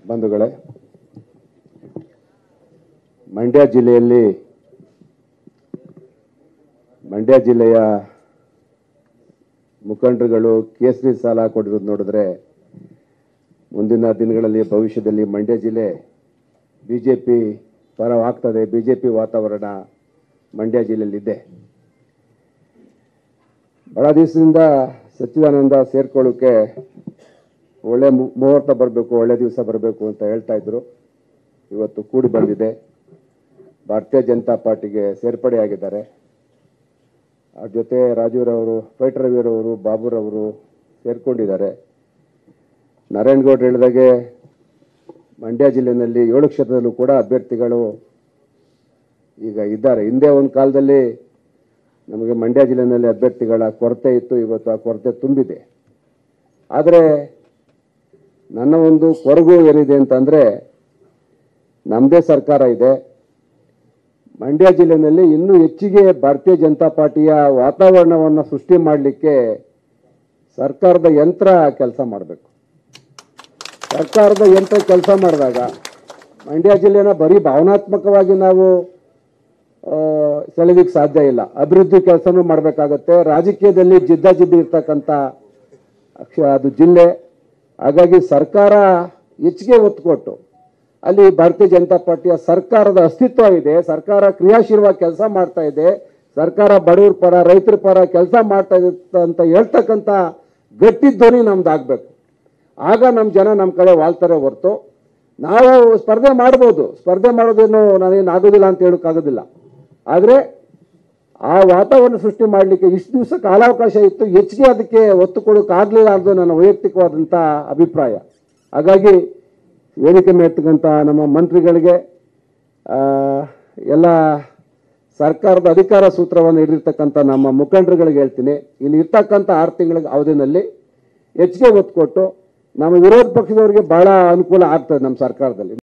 ಬಂಧುಗಳೇ ಮಂಡ್ಯ ಜಿಲ್ಲೆಯಲ್ಲಿ ಮಂಡ್ಯ ಜಿಲ್ಲೆಯ ಮುಖಂಡರುಗಳು ಕೇಸರಿ ಸಾಲ ಕೊಟ್ಟಿರೋದು ನೋಡಿದ್ರೆ ಮುಂದಿನ ದಿನಗಳಲ್ಲಿ ಭವಿಷ್ಯದಲ್ಲಿ ಮಂಡ್ಯ ಜಿಲ್ಲೆ ಬಿ ಜೆ ಪಿ ಪರವಾಗ್ತದೆ ಬಿ ಜೆ ಪಿ ವಾತಾವರಣ ಮಂಡ್ಯ ಜಿಲ್ಲೆಯಲ್ಲಿದೆ ಬಹಳ ದಿವಸದಿಂದ ಸಚ್ಚಿದಾನಂದ ಸೇರ್ಕೊಳ್ಳೋಕೆ ಒಳ್ಳೆ ಮು- ಮುಹೂರ್ತ ಬರಬೇಕು ಒಳ್ಳೆ ದಿವಸ ಬರಬೇಕು ಅಂತ ಹೇಳ್ತಾ ಇದ್ರು ಇವತ್ತು ಕೂಡಿ ಬಂದಿದೆ ಭಾರತೀಯ ಜನತಾ ಪಾರ್ಟಿಗೆ ಸೇರ್ಪಡೆಯಾಗಿದ್ದಾರೆ ಅವ್ರ ಜೊತೆ ರಾಜುರವರು ಫೈಟರ್ ರವಿರವರು ಬಾಬುರವರು ಸೇರ್ಕೊಂಡಿದ್ದಾರೆ ನಾರಾಯಣಗೌಡ್ರು ಹೇಳಿದಾಗೆ ಮಂಡ್ಯ ಜಿಲ್ಲೆಯಲ್ಲಿ ಏಳು ಕ್ಷೇತ್ರದಲ್ಲೂ ಕೂಡ ಅಭ್ಯರ್ಥಿಗಳು ಈಗ ಇದ್ದಾರೆ ಹಿಂದೆ ಒಂದು ಕಾಲದಲ್ಲಿ ನಮಗೆ ಮಂಡ್ಯ ಜಿಲ್ಲೆಯಲ್ಲಿ ಅಭ್ಯರ್ಥಿಗಳ ಕೊರತೆ ಇತ್ತು ಇವತ್ತು ಆ ಕೊರತೆ ತುಂಬಿದೆ ಆದರೆ ನನ್ನ ಒಂದು ಕೊರಗು ಏನಿದೆ ಅಂತಂದರೆ ನಮ್ಮದೇ ಸರ್ಕಾರ ಇದೆ ಮಂಡ್ಯ ಜಿಲ್ಲೆಯಲ್ಲಿ ಇನ್ನೂ ಹೆಚ್ಚಿಗೆ ಭಾರತೀಯ ಜನತಾ ಪಾರ್ಟಿಯ ವಾತಾವರಣವನ್ನು ಸೃಷ್ಟಿ ಮಾಡಲಿಕ್ಕೆ ಸರ್ಕಾರದ ಯಂತ್ರ ಕೆಲಸ ಮಾಡಬೇಕು ಸರ್ಕಾರದ ಯಂತ್ರ ಕೆಲಸ ಮಾಡಿದಾಗ ಮಂಡ್ಯ ಜಿಲ್ಲೆನ ಬರೀ ಭಾವನಾತ್ಮಕವಾಗಿ ನಾವು ಆ, ಸೆಳೆಲಿಕ್ಕೆ ಸಾಧ್ಯ ಇಲ್ಲ ಅಭಿವೃದ್ಧಿ ಕೆಲಸನೂ ಮಾಡಬೇಕಾಗತ್ತೆ ರಾಜಕೀಯದಲ್ಲಿ ಜಿದ್ದಾಜಿದ್ದಿ ಇರ್ತಕ್ಕಂಥ ಅಕ್ಷ- ಅದು ಜಿಲ್ಲೆ ಹಾಗಾಗಿ ಸರ್ಕಾರ ಹೆಚ್ಚಿಗೆ ಒತ್ತು ಕೊಟ್ಟು ಅಲ್ಲಿ ಭಾರತೀಯ ಜನತಾ ಪಾರ್ಟಿಯ ಸರ್ಕಾರದ ಅಸ್ತಿತ್ವ ಇದೆ ಸರ್ಕಾರ ಕ್ರಿಯಾಶೀಲವಾಗಿ ಕೆಲಸ ಮಾಡ್ತಾ ಇದೆ ಸರ್ಕಾರ ಬಡವರ ಪರ ರೈತರ ಪರ ಕೆಲಸ ಮಾಡ್ತಾ ಇದೆ ಅಂತ ಹೇಳ್ತಕ್ಕಂಥ ಗಟ್ಟಿ ಧ್ವನಿ ನಮ್ದು ಆಗ್ಬೇಕು ಆಗ ನಮ್ಮ ಜನ ನಮ್ಮ ಕಡೆ ವಾಲ್ತಾರೆ ಹೊರತು ನಾವು ಸ್ಪರ್ಧೆ ಮಾಡ್ಬೋದು ಸ್ಪರ್ಧೆ ಮಾಡೋದೇನು ನಾನೇನು ಆಗೋದಿಲ್ಲ ಅಂತ ಹೇಳೋಕ್ಕಾಗೋದಿಲ್ಲ ಆದರೆ ಆ ವಾತಾವರಣ ಸೃಷ್ಟಿ ಮಾಡಲಿಕ್ಕೆ ಇಷ್ಟು ದಿವಸ ಕಾಲಾವಕಾಶ ಇತ್ತು ಹೆಚ್ಚಿಗೆ ಅದಕ್ಕೆ ಒತ್ತು ಕೊಡೋಕ್ಕಾಗಲಿಲ್ಲ ಅನ್ನೋದು ನನ್ನ ವೈಯಕ್ತಿಕವಾದಂಥ ಅಭಿಪ್ರಾಯ ಹಾಗಾಗಿ ವೇದಿಕೆ ಮೇರ್ತಕ್ಕಂಥ ನಮ್ಮ ಮಂತ್ರಿಗಳಿಗೆ ಆ, ಎಲ್ಲ ಸರ್ಕಾರದ ಅಧಿಕಾರ ಸೂತ್ರವನ್ನು ಹಿಡಿದಿರ್ತಕ್ಕಂಥ ನಮ್ಮ ಮುಖಂಡರುಗಳಿಗೆ ಹೇಳ್ತೀನಿ ಇನ್ನು ಇರ್ತಕ್ಕಂಥ ಆರು ತಿಂಗಳ ಅವಧಿನಲ್ಲಿ ಹೆಚ್ಚಿಗೆ ಒತ್ತು ಕೊಟ್ಟು ನಮ್ಮ ವಿರೋಧ ಪಕ್ಷದವರಿಗೆ ಬಹಳ ಅನುಕೂಲ ಆಗ್ತದೆ ನಮ್ಮ ಸರ್ಕಾರದಲ್ಲಿ